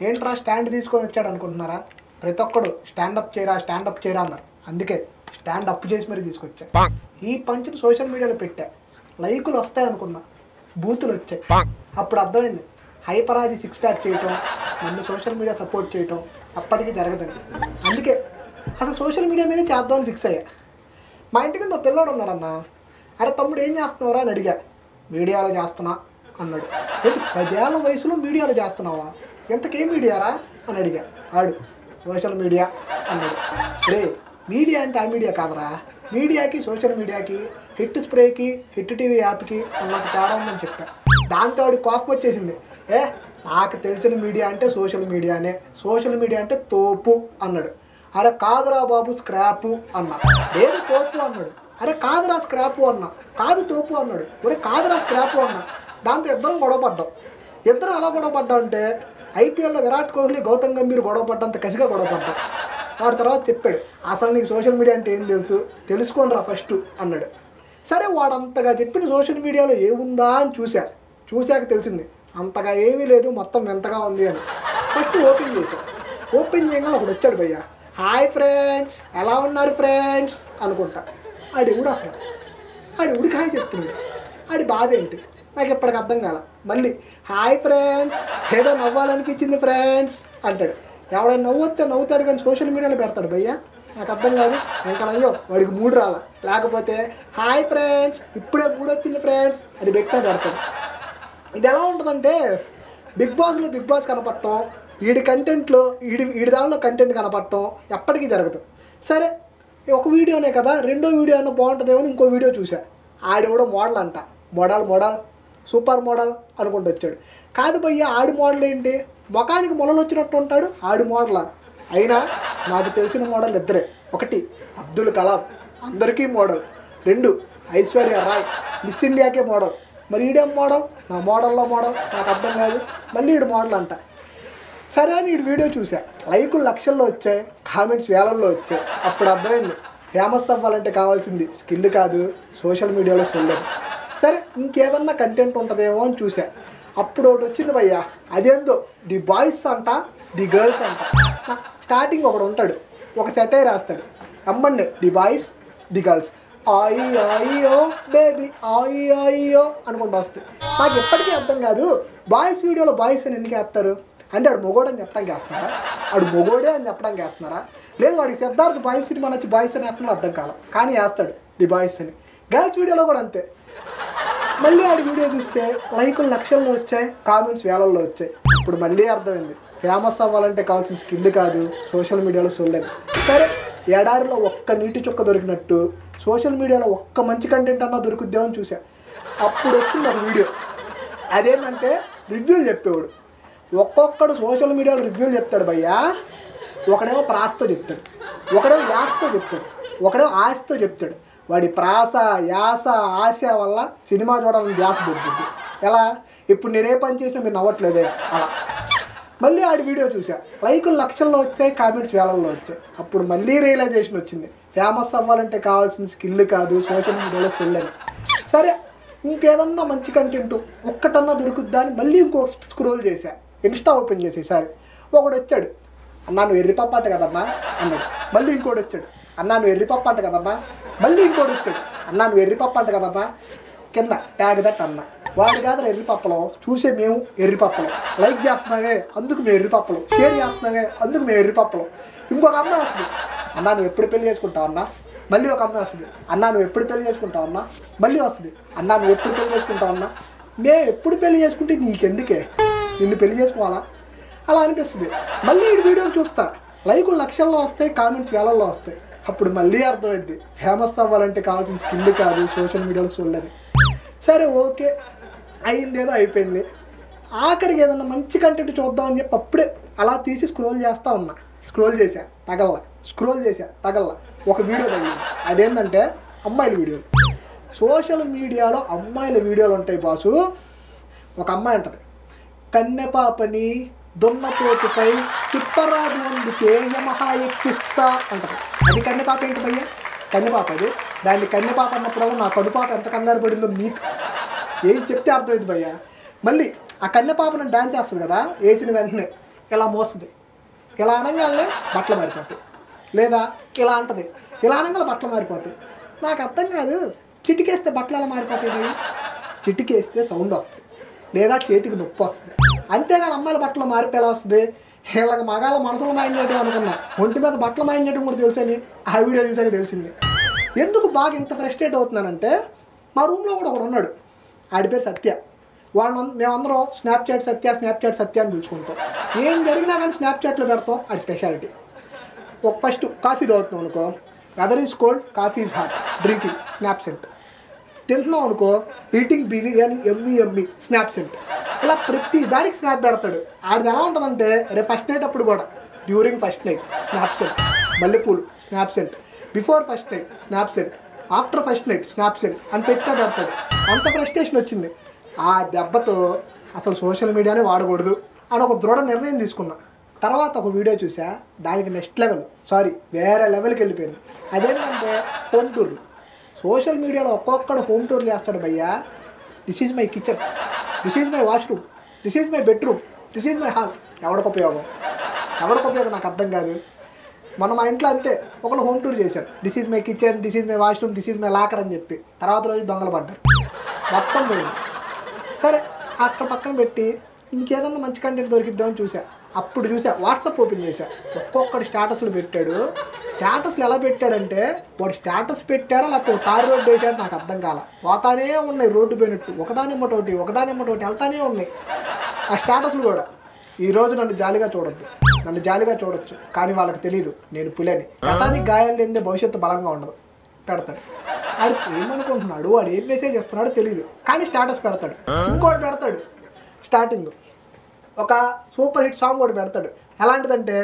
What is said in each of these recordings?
ఏంట్రా స్టాండ్ తీసుకొని వచ్చాడు అనుకుంటున్నారా ప్రతి ఒక్కడు స్టాండప్ చేయరా స్టాండప్ చేయరా అన్నారు అందుకే స్టాండ్ అప్ చేసి మరీ తీసుకొచ్చా ఈ పంచుని సోషల్ మీడియాలో పెట్టా లైకులు వస్తాయి అనుకున్నా బూతులు వచ్చాయి అప్పుడు అర్థమైంది హైపరాది సిక్స్ ప్యాక్ చేయటం నన్ను సోషల్ మీడియా సపోర్ట్ చేయటం అప్పటికి జరగదని అందుకే అసలు సోషల్ మీడియా మీదే చేద్దామని ఫిక్స్ అయ్యా మా ఇంటి కింద ఓ పిల్లోడు ఉన్నాడన్న అరే తమ్ముడు ఏం చేస్తున్నావురా అని అడిగా మీడియాలో చేస్తున్నా అన్నాడు ఏంటి పదేళ్ల వయసులో మీడియాలో చేస్తున్నావా ఎంతకేం మీడియారా అని అడిగా ఆడు సోషల్ మీడియా అన్నాడు రే మీడియా అంటే ఆ మీడియా కాదరా మీడియాకి సోషల్ మీడియాకి హిట్ స్ప్రేకి హిట్ టీవీ యాప్కి ఉన్నంత తేడా ఉందని చెప్పా దాంతో ఆడి కోపం వచ్చేసింది ఏ నాకు తెలిసిన మీడియా అంటే సోషల్ మీడియానే సోషల్ మీడియా అంటే తోపు అన్నాడు అరే కాదురా బాబు స్క్రాపు అన్నా లేదు తోపు అన్నాడు అరే కాదురా స్క్రాపు అన్నా కాదు తోపు అన్నాడు ఒరే కాదురా స్క్రాపు అన్నా దాంతో ఇద్దరం గొడవ పడ్డాం ఇద్దరం ఎలా గొడవ పడ్డాం అంటే ఐపీఎల్లో విరాట్ కోహ్లీ గౌతమ్ గంభీర్ గొడవ పడ్డంత కసిగా గొడవ పడ్డాం వాడి తర్వాత చెప్పాడు అసలు నీకు సోషల్ మీడియా అంటే ఏం తెలుసు తెలుసుకోనరా ఫస్ట్ అన్నాడు సరే వాడంతగా చెప్పిన సోషల్ మీడియాలో ఏముందా అని చూసా చూశాక తెలిసింది అంతగా ఏమీ లేదు మొత్తం ఎంతగా ఉంది అని ఫస్ట్ ఓపెన్ చేశా ఓపెన్ చేయగానే ఒకడు వచ్చాడు భయ్య హాయ్ ఫ్రెండ్స్ ఎలా ఉన్నారు ఫ్రెండ్స్ అనుకుంటా ఆడి ఊడు అసలు ఆడి ఉడికి హాయ్ చెప్తున్నాడు ఆడి బాధ ఏంటి నాకు ఇప్పటికి అర్థం కాల మళ్ళీ హాయ్ ఫ్రెండ్స్ ఏదో నవ్వాలనిపించింది ఫ్రెండ్స్ అంటాడు ఎవడైనా నవ్వొస్తే నవ్వుతాడు కానీ సోషల్ మీడియాలో పెడతాడు భయ్యా నాకు అర్థం కాదు ఇంకా అయ్యో వాడికి మూడు రాల లేకపోతే హాయ్ ఫ్రెండ్స్ ఇప్పుడే మూడు వచ్చింది ఫ్రెండ్స్ అది పెట్టినా పెడతాడు ఇది ఎలా ఉంటుందంటే బిగ్ బాస్లో బిగ్ బాస్ కనపడటం వీడి కంటెంట్లో వీడి వీడి దానిలో కంటెంట్ కనపడటం ఎప్పటికీ జరగదు సరే ఒక వీడియోనే కదా రెండో వీడియో అయినా బాగుంటుందేమో అని ఇంకో వీడియో చూసా ఆడెవడో మోడల్ అంట మోడల్ మోడల్ సూపర్ మోడల్ అనుకుంటూ వచ్చాడు కాదు భయ్య ఆడి మోడల్ ఏంటి ముఖానికి మొలలు వచ్చినట్టు ఉంటాడు ఆడి మోడలా అయినా నాకు తెలిసిన మోడల్ ఇద్దరే ఒకటి అబ్దుల్ కలాం అందరికీ మోడల్ రెండు ఐశ్వర్య రాయ్ మిస్ ఇండియాకే మోడల్ మరి ఈడేం మోడల్ నా మోడల్లో మోడల్ నాకు అర్థం కాదు మళ్ళీ ఈడు మోడల్ అంట సరే అని ఈడు వీడియో చూసా లైకులు లక్షల్లో వచ్చాయి కామెంట్స్ వేలల్లో వచ్చాయి అప్పుడు అర్థమైంది ఫేమస్ అవ్వాలంటే కావాల్సింది స్కిల్ కాదు సోషల్ మీడియాలో సొల్లదు సరే ఇంకేదన్నా కంటెంట్ ఉంటుందేమో అని చూసా అప్పుడు ఒకటి వచ్చింది భయ్యా అదేందో ది బాయ్స్ అంట ది గర్ల్స్ అంట నా స్టార్టింగ్ ఒకడు ఉంటాడు ఒక సెటైర్ రాస్తాడు అమ్మండి ది బాయ్స్ ది గర్ల్స్ ఆయి అయ్యో బేబీ ఆయి అయ్యో అనుకుంటూ వస్తాయి నాకు ఎప్పటికీ అర్థం కాదు బాయ్స్ వీడియోలో బాయ్స్ అని ఎందుకు వేస్తారు అంటే ఆడు మొగోడు అని చెప్పడానికి వేస్తున్నారా ఆడు మొగోడే అని చెప్పడానికి వేస్తున్నారా లేదు వాడికి సిద్ధార్థ్ బాయ్స్ సినిమా నచ్చి బాయ్స్ అని వేస్తున్నాడు అర్థం కాల కానీ వేస్తాడు ది బాయ్స్ అని గర్ల్స్ వీడియోలో కూడా అంతే మళ్ళీ ఆడి వీడియో చూస్తే లైకులు లక్షల్లో వచ్చాయి కామెంట్స్ వేలల్లో వచ్చాయి ఇప్పుడు మళ్ళీ అర్థమైంది ఫేమస్ అవ్వాలంటే కావాల్సిన స్కిల్ కాదు సోషల్ మీడియాలో సొల్లని సరే ఎడారిలో ఒక్క నీటి చుక్క దొరికినట్టు సోషల్ మీడియాలో ఒక్క మంచి కంటెంట్ అన్నా దొరుకుద్దామని చూసా అప్పుడు వచ్చింది ఒక వీడియో అదేంటంటే రివ్యూలు చెప్పేవాడు ఒక్కొక్కడు సోషల్ మీడియాలో రివ్యూలు చెప్తాడు భయ్యా ఒకడేమో ప్రాస్తో చెప్తాడు ఒకడేమో యాస్తో చెప్తాడు ఒకడేమో ఆశతో చెప్తాడు వాడి ప్రాస యాస ఆశ వల్ల సినిమా చూడాలని ధ్యాస దొరుకుతుంది ఎలా ఇప్పుడు నేనే పని చేసినా మీరు నవ్వట్లేదే అలా మళ్ళీ ఆడి వీడియో చూసా లైకులు లక్షల్లో వచ్చాయి కామెంట్స్ వేలల్లో వచ్చాయి అప్పుడు మళ్ళీ రియలైజేషన్ వచ్చింది ఫేమస్ అవ్వాలంటే కావాల్సిన స్కిల్ కాదు సోషల్ మీడియాలో సొల్లని సరే ఇంకేదన్నా మంచి కంటెంట్ ఒక్కటన్నా దొరుకుద్దా అని మళ్ళీ ఇంకో స్క్రోల్ చేశా ఇన్స్టా ఓపెన్ చేసి సరే ఒకడు వచ్చాడు అన్నా నువ్వు ఎర్రిపప్ప అంట కదన్నా అన్నాడు మళ్ళీ ఇంకోటి వచ్చాడు అన్నా నువ్వు ఎర్రిపప్ప అంట కదన్నా మళ్ళీ ఇంకోటి వచ్చాడు అన్నా నువ్వు ఎర్రిపప్ప అంట కదన్నా కింద ట్యాగ్ దట్ అన్న వాడు కాదు ఎర్రిపప్పలం చూసే మేము ఎర్రిపప్పలం లైక్ చేస్తున్నావే అందుకు మేము ఎర్రిపప్పలం షేర్ చేస్తున్నావే అందుకు మేము ఎర్రిపప్పలం ఇంకొక అమ్మాయి వస్తుంది అన్నా నువ్వు ఎప్పుడు పెళ్లి చేసుకుంటావు అన్నా మళ్ళీ ఒక అమ్మాయి వస్తుంది అన్నా నువ్వు ఎప్పుడు పెళ్లి చేసుకుంటావు అన్నా మళ్ళీ వస్తుంది అన్నా నువ్వు ఎప్పుడు పెళ్లి చేసుకుంటావు అన్నా మేము ఎప్పుడు పెళ్లి చేసుకుంటే నీకెందుకే నిన్ను పెళ్లి చేసుకోవాలా అలా అనిపిస్తుంది మళ్ళీ ఈ వీడియో చూస్తా లైకులు లక్షల్లో వస్తాయి కామెంట్స్ వేలల్లో వస్తాయి అప్పుడు మళ్ళీ అర్థమైంది ఫేమస్ అవ్వాలంటే కావాల్సిన స్కిల్ కాదు సోషల్ మీడియాలో చూడలేని సరే ఓకే అయిందేదో అయిపోయింది ఆఖరికి ఏదన్నా మంచి కంటెంట్ చూద్దామని చెప్పి అప్పుడే అలా తీసి స్క్రోల్ చేస్తా ఉన్నా స్క్రోల్ చేశా తగల్లా స్క్రోల్ చేశా తగల్లా ఒక వీడియో తగిలింది అదేంటంటే అమ్మాయిల వీడియోలు సోషల్ మీడియాలో అమ్మాయిల వీడియోలు ఉంటాయి బాసు ఒక అమ్మాయి ఉంటుంది కన్నెపాపని దున్నపోతుపై తిప్పరాదు అందుకే యమహా ఎక్కిస్తా అంటది అది కన్నెపాప ఏంటి భయ్య కన్నెపాప అది దాన్ని కన్నెపాప అన్నప్పుడల్లా నా కనుపాప ఎంత కంగారు పడిందో మీకు ఏం చెప్తే అర్థమైంది భయ్య మళ్ళీ ఆ కన్నెపాపను డ్యాన్స్ చేస్తుంది కదా వేసిన వెంటనే ఇలా మోస్తుంది ఇలా అనగానే బట్టలు మారిపోతాయి లేదా ఇలా అంటది ఇలా అనగానే బట్టలు మారిపోతాయి నాకు అర్థం కాదు చిటికేస్తే బట్టలు ఎలా మారిపోతాయి భయ్? చిటికేస్తే సౌండ్ వస్తుంది లేదా చేతికి నొప్పి వస్తుంది అంతేగాని అమ్మాయిల బట్టలు మార్పు ఎలా వస్తుంది వీళ్ళకి మగాళ్ళ మనసులో మాయం చేయడం అనుకున్నా ఒంటి మీద బట్టలు మాయం చేయడం కూడా తెలుసని ఆ వీడియో చూసాక తెలిసింది ఎందుకు బాగా ఇంత ఫ్రస్ట్రేట్ అవుతున్నానంటే మా రూమ్లో కూడా ఒకడు ఉన్నాడు ఆడి పేరు సత్య వాడు మేమందరం స్నాప్చాట్ సత్య స్నాప్చాట్ సత్య అని పిలుచుకుంటాం ఏం జరిగినా కానీ స్నాప్చాట్లో పెడతాం అది స్పెషాలిటీ ఒక ఫస్ట్ కాఫీ తాగుతున్నాం అనుకో weather is cold coffee is hot drinking snap sent తింటున్నాం అనుకో ఈటింగ్ బిర్యానీ ఎమ్మి ఎమ్మి స్నాప్ సెంట్ ఇలా ప్రతి దానికి స్నాప్ పెడతాడు ఆడిది ఎలా ఉంటుందంటే రేపు ఫస్ట్ నైట్ అప్పుడు కూడా during first night snap sent మల్లెపూలు snap sent before first night snap sent after first night snap sent అని పెట్టినా పెడతాడు అంత ఫ్రస్ట్రేషన్ వచ్చింది ఆ దెబ్బతో అసలు సోషల్ మీడియానే వాడకూడదు అని ఒక దృఢ నిర్ణయం తీసుకున్నా తర్వాత ఒక వీడియో చూసా దానికి నెక్స్ట్ లెవెల్ సారీ వేరే లెవెల్కి వెళ్ళిపోయింది అదేంటంటే హోమ్ టూర్లు సోషల్ మీడియాలో ఒక్కొక్కడు హోమ్ టూర్లు చేస్తాడు భయ్యా this is my kitchen this is my washroom this is my bedroom this is my hall ఎవరికి ఉపయోగం ఎవరికి ఉపయోగం నాకు అర్థం కాదు మన మా ఇంట్లో అంతే ఒకళ్ళు హోమ్ టూర్ చేశారు this is my kitchen this is my washroom this is my locker అని చెప్పి తర్వాత రోజు దొంగలు పడ్డారు మొత్తం పోయింది సరే అక్కడ పక్కన పెట్టి ఇంకేదన్నా మంచి కంటెంట్ దొరికిద్దామని చూసా అప్పుడు చూసా వాట్సాప్ ఓపెన్ చేశా ఒక్కొక్కటి స్టేటస్లు పెట్టాడు స్టేటస్లు ఎలా పెట్టాడంటే వాడు స్టేటస్ పెట్టాడా లేకపోతే తారు రోడ్డు వేసాడు నాకు అర్థం కాల పోతానే ఉన్నాయి రోడ్డు పోయినట్టు ఒకదాని ఎమ్మటి ఒకటి ఒకదాని ఎమ్మటి ఒకటి వెళ్తానే ఉన్నాయి ఆ స్టేటస్లు కూడా ఈ రోజు నన్ను జాలిగా చూడొద్దు నన్ను జాలిగా చూడొచ్చు కానీ వాళ్ళకి తెలియదు నేను పులని గతానికి గాయాలు లేనిదే భవిష్యత్తు బలంగా ఉండదు పెడతాడు వాడు ఏమనుకుంటున్నాడు వాడు ఏం మెసేజ్ ఇస్తున్నాడో తెలియదు కానీ స్టేటస్ పెడతాడు ఇంకోటి పెడతాడు స్టార్టింగ్ ఒక సూపర్ హిట్ సాంగ్ కూడా పెడతాడు ఎలాంటిదంటే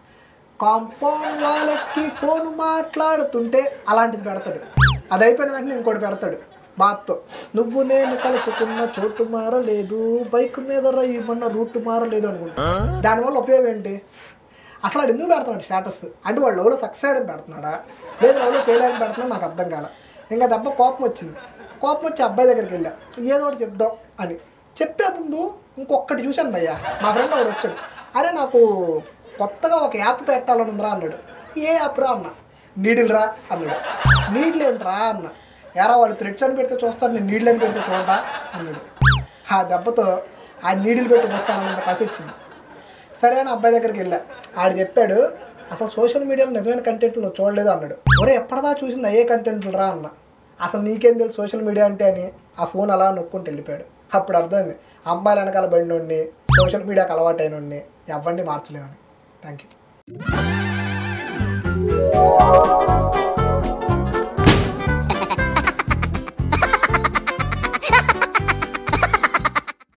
కాంపౌండ్ వాళ్ళకి ఫోన్ మాట్లాడుతుంటే అలాంటిది పెడతాడు అది అయిపోయిన వెంటనే ఇంకోటి పెడతాడు బాత్తో నువ్వు నేను కలుసుకున్న చోటు మారలేదు బైక్ మీద రయ్యమన్న రూట్ మారలేదు అనుకుంటా దానివల్ల ఉపయోగం ఏంటి అసలు వాడు ఎందుకు పెడుతున్నాడు స్టేటస్ అంటే వాడు లవ్లో సక్సెస్ అయ్యడం పెడుతున్నాడా లేదు లవ్లో ఫెయిల్ అయ్యడం పెడుతున్నాడు నాకు అర్థం కాల ఇంకా దెబ్బ కోపం వచ్చింది కోపం వచ్చి అబ్బాయి దగ్గరికి వెళ్ళా ఏదో ఒకటి చెప్దాం అని చెప్పే ముందు ఇంకొకటి చూశాను భయ్యా మా ఫ్రెండ్ ఒకడు వచ్చాడు అరే నాకు కొత్తగా ఒక యాప్ పెట్టాలని ఉందిరా అన్నాడు ఏ యాప్ రా అన్న నీడిల్ రా అన్నాడు నీడిల్ ఏంట్రా అన్న ఎరా వాళ్ళు థ్రెడ్స్ అని పెడితే చూస్తారు నేను నీడిల్ అని పెడితే చూడరా అన్నాడు ఆ దెబ్బతో ఆ నీడిల్ పెట్టి వచ్చానంత కసి వచ్చింది సరే అని అబ్బాయి దగ్గరికి వెళ్ళా ఆడు చెప్పాడు అసలు సోషల్ మీడియాలో నిజమైన కంటెంట్లు నువ్వు చూడలేదు అన్నాడు ఒరే ఎప్పటిదా చూసింది అయ్యే కంటెంట్లు రా అన్న అసలు నీకేం తెలుసు సోషల్ మీడియా అంటే అని ఆ ఫోన్ అలా నొక్కుంటూ వెళ్ళిపోయాడు అప్పుడు అర్థమైంది అమ్మాయిల వెనకాల పడినోడిని సోషల్ మీడియాకి అలవాటైనోడిని ఎవరిని మార్చలేమని థ్యాంక్ యూ